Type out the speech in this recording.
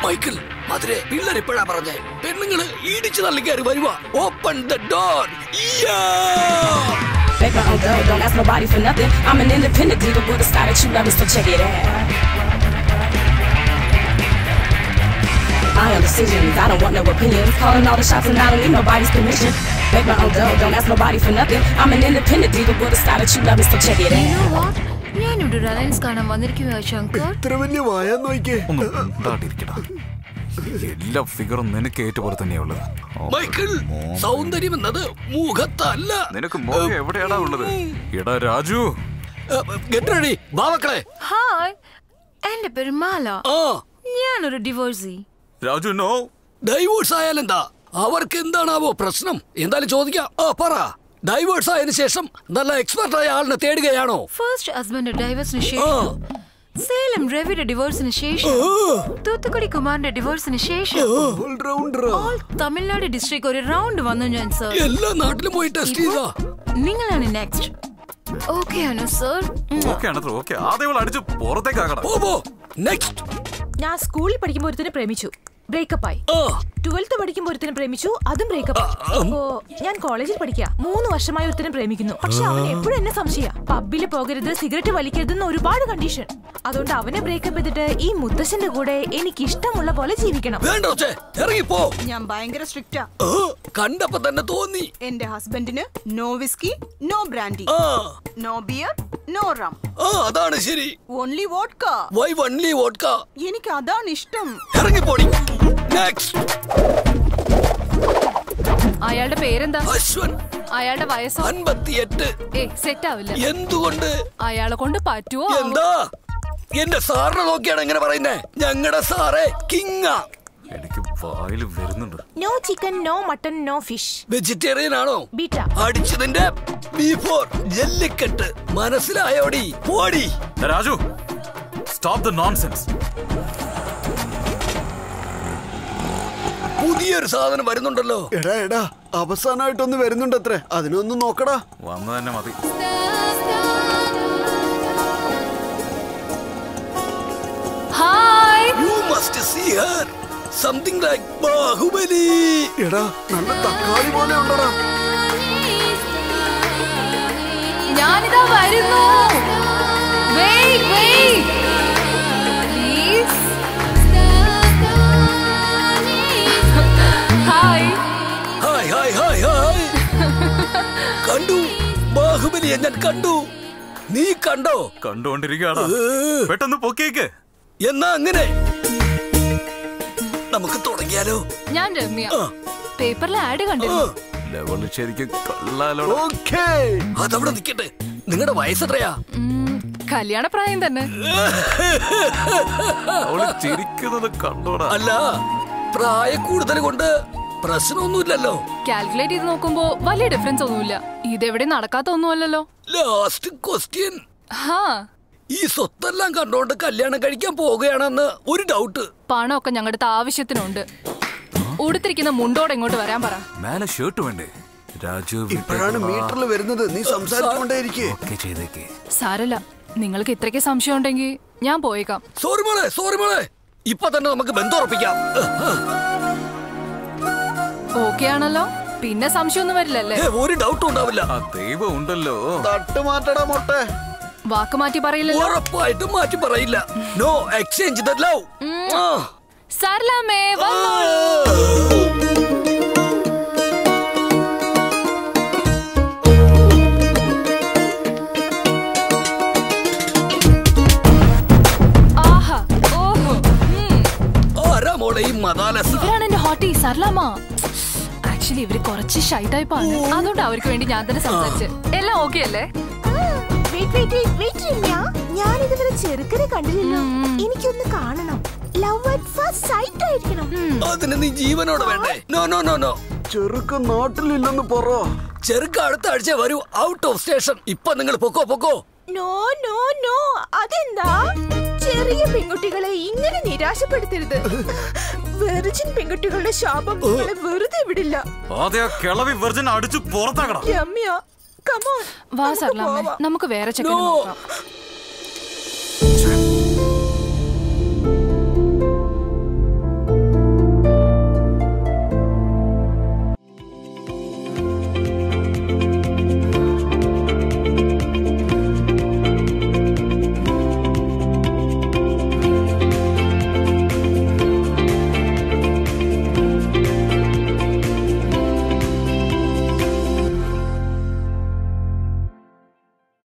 Michael മധുരെ പിള്ളേർ ഇപ്പോഴാ പറഞ്ഞേ പെണ്ണുങ്ങള് ഇടിച്ചു തള്ളിക്കയറി വരുവാ open the door Make my own dough, don't ask nobody for nothing. I'm an independent diva with a style that you love, so check it out. I am decisions, I don't want no opinions. Calling all the shots and I don't need nobody's permission. Make my own dough, don't ask nobody for nothing. I'm an independent diva with a style that you love, so check it out. ഞാനിവിടെ Reliance കാണാൻ വന്നിരിക്കുകയോ ശങ്കർ ഇത്ര വലിയ വായ നോക്കിയേ ഒന്ന് ഉണ്ടാട്ടിരിക്കടാ എല്ലാ ഫിഗറും നിനക്ക് ഏറ്റപോലെ തന്നെയാ ഉള്ളത് ഓ, മൈക്കിൾ സൗന്ദര്യം എന്നത് മുഖത്തല്ല നിനക്ക് മുഖം എവിടെയാടാ ഉള്ളത് എടാ രാജു ഗെറ്റ് റെഡി ബാവക്കളെ ഹായ് എന്റെ പേര് മാല ആ ഞാനൊരു ഡിവോഴ്സി രാജു നോ ഡൈവോഴ്സ് ആയാലെന്താ അവർക്ക് എന്താണാവോ പ്രശ്നം എന്തായാലും ചോദിക്കാം ആ പറ ഡൈവോഴ്സ് ആയതിനു ശേഷം നല്ല എക്സ്പെർട്ട് ആയ ആളിനെ തേടുകയാണോ ഫസ്റ്റ് ഹസ്ബൻഡ് ഡൈവേഴ്സിന് ശേഷം സേലം രവിയുടെ ഡിവോഴ്സിന് ശേഷം തൂത്തുക്കുടി കുമാറിന്റെ ഡിവോഴ്സിന് ശേഷം ഓൾ തമിഴ്നാട് ഡിസ്ട്രിക്ട് ഒരു റൗണ്ട് വന്നു ഞാൻ സർ എല്ലാ നാട്ടിലും പോയി ടെസ്റ്റ് ചെയ്താ നിങ്ങളാണ് നെക്സ്റ്റ് ഓക്കെ ആണോ സർ ഓക്കെ ആണ് ഓക്കെ ആദ്യം അടിച്ച് പുറത്തേക്കാകണം നെക്സ്റ്റ് ഞാൻ സ്കൂളിൽ പഠിക്കുമ്പോൾ ഒരുത്തിനെ പ്രേമിച്ചു ബ്രേക്കപ്പ് ആയി ട്വൽത്ത് പഠിക്കുമ്പോൾ ഒരുത്തിനെ പ്രേമിച്ചു അതും ബ്രേക്കപ്പ് അപ്പോ ഞാൻ കോളേജിൽ പഠിക്കുക മൂന്ന് വർഷമായി ഒരുത്തിനെ പ്രേമിക്കുന്നു പക്ഷെ അവൻ എപ്പോഴും എന്നെ സംശയ പബ്ബിൽ പോകരുത് സിഗരറ്റ് വലിക്കരുത് എന്ന് ഒരുപാട് കണ്ടീഷൻ അതുകൊണ്ട് അവനെ ബ്രേക്കപ്പ് ചെയ്തിട്ട് ഈ മുത്തശ്ശന്റെ കൂടെ എനിക്ക് ഇഷ്ടമുള്ള പോലെ ജീവിക്കണം വേണ്ട ഒച്ചേ, ഇറങ്ങിപ്പോ ഞാൻ ഭയങ്കര സ്ട്രിക്റ്റാ ആ, കണ്ടപ്പോ തന്നെ തോന്നി എന്റെ ഹസ്ബൻഡിന് നോ വിസ്കി നോ ബ്രാൻഡി ആ നോ ബിയർ നോ റം ആ അതാണ് ശരി only vodka why only vodka എനിക്ക് അതാണ് ഇഷ്ടം ഇറങ്ങിപ്പോടി നെക്സ്റ്റ് അയാളുടെ പേരെന്താ അശ്വൻ അയാളുടെ വയസ്സോ അൻപത്തിയെട്ട് ഏ സെറ്റ് ആവില്ല എന്തുകൊണ്ട് അയാളെ കൊണ്ട് പറ്റുവോ എന്താ എന്റെ സാറിനെ നോക്കിയാണ് എങ്ങനെ പറയുന്നേ ഞങ്ങളുടെ സാറേ കിങ്ങാ എനിക്ക് വായിൽ വരുന്നുണ്ട് no chicken no mutton no fish vegetarian ആണോ ബീറ്റ അടിച്ചതിന്റെ ബീഫോർ ജല്ലിക്കെട്ട് മനസ്സിലായോടി പോടി രാജു സ്റ്റോപ്പ് ദ നോൺസെൻസ് പുതിയൊരു സാധനം വരുന്നുണ്ടല്ലോ എടാ എടാ അവസാനമായിട്ടൊന്ന് വരുന്നുണ്ടത്രേ അതിനൊന്ന് നോക്കടാ വന്നു തന്നെ മതി hi you must see her something like Baahubali എടാ നല്ല തക്കാളി പോലെ ഉണ്ടടാ ഞാനിതാ വരുന്നു wait wait please hi hi hi hi hi കണ്ടു ബാഹുബലിയെ ഞാൻ കണ്ടു നീ കണ്ടോ കണ്ടുകൊണ്ടിരിക്കുകയാടാ പെട്ടെന്ന് പൊക്കിയേക്ക് എന്നാ അങ്ങനെ നമുക്ക് തുടങ്ങിയാലോ ഞാൻ രമ്യ പേപ്പറിൽ ആഡ് കണ്ടിരുന്നു ലെവല് ശരിക്കും കൊള്ളാലോ അതവിടെ നിക്കട്ടെ നിങ്ങളുടെ വയസ്സെത്രയാ ഉം, കല്യാണപ്രായം തന്നെ അവള് ചിരിക്കുന്നത് കണ്ടോടാ അല്ല പ്രായ കൂടുതൽ കൊണ്ട് പ്രശ്നമൊന്നുമില്ലല്ലോ കാൽക്കുലേറ്റ് ചെയ്ത് നോക്കുമ്പോ വലിയ ഡിഫറൻസ് ഒന്നുമില്ല ഇതെവിടെ നടക്കാത്ത ഒന്നുമല്ലല്ലോ ലാസ്റ്റ് ക്വസ്റ്റ്യൻ ഹാ ഈ സ്വത്തെല്ലാം കണ്ടോണ്ട് കല്യാണം കഴിക്കാൻ പോവുകയാണെന്ന് ഒരു ഡൗട്ട് പണമൊക്കെ ഞങ്ങളുടെ ആവശ്യത്തിനുണ്ട് ഉടുത്തിരിക്കുന്ന മുണ്ടോടെ ഇങ്ങോട്ട് വരാൻ പറ മേലെ ഷർട്ട് വേണ്ടേ രാജു ഇപ്പോഴാണ് മീറ്ററിൽ വരുന്നത് നീ സംസാരിച്ചുകൊണ്ടേയിരിക്കേ ഓക്കെ ചെയ്തേക്ക് സാരല്ല നിങ്ങൾക്ക് ഇത്രയ്ക്ക് സംശയം ഉണ്ടെങ്കിൽ ഞാൻ പോയേക്കാം സോറി മോളെ സോറി മോളെ ഇപ്പൊ തന്നെ നമുക്ക് ബന്ധം ഉറപ്പിക്കാം ഓക്കെ ആണല്ലോ പിന്നെ സംശയമൊന്നും വരില്ലല്ലേ ഏ, ഒരു ഡൗട്ടും ഉണ്ടാവില്ല ആ ദൈവം ഉണ്ടല്ലോ തട്ട് മാറ്റടാ മൊട്ടെ വാക്ക് മാറ്റി പറയില്ലല്ലോ ഉറപ്പായിട്ടും മാറ്റി പറയില്ല നോ എക്സ്ചേഞ്ച് ദ ലവ് സാരലാമേ വന്നോളൂ ആഹാ ഓഹോ ഉം. ആരാ മോളെ ഈ മതാലസ ഇവരാണ് എന്റെ ഹോട്ടി സർലാമ ആക്ച്വലി ഇവര് കുറച്ച് ഷൈ ടൈപ്പ് ആണ് അതുകൊണ്ട് അവർക്ക് വേണ്ടി ഞാൻ തന്നെ സംസാരിച്ച് എല്ലാം ഓക്കെ അല്ലേ ഞാൻ ഇതുവരെ ചെറുക്കനെ കണ്ടില്ലല്ലോ എനിക്കൊന്ന് കാണണം ലവ് അറ്റ് ഫസ്റ്റ് സൈറ്റ് ആയിരിക്കണം അതിന് നീ ജീവനോടെ വേണ്ടേ നോ നോ നോ നോ ചെറുക്ക് നാട്ടിലില്ലെന്ന് പറ ചെറുക്ക അടുത്ത ആഴ്ച വരൂ ഔട്ട് ഓഫ് സ്റ്റേഷൻ ഇപ്പൊ നിങ്ങൾ പൊക്കോ പൊക്കോ നോ നോ നോ അതെന്താ ചെറിയ പെൺകുട്ടികളെ ഇങ്ങനെ നിരാശപ്പെടുത്തരുത് വെർജിൻ പെൺകുട്ടികളുടെ ശാപം നിങ്ങളെ വെറുതെ വിടില്ല ആദ്യ കിളവി വെർജൻ അടിച്ചു പുറത്താക്കടാ രമ്യ കമോൺ വാ സർലാമേ നമുക്ക് വേറെ ചെക്കനെ നോക്കാം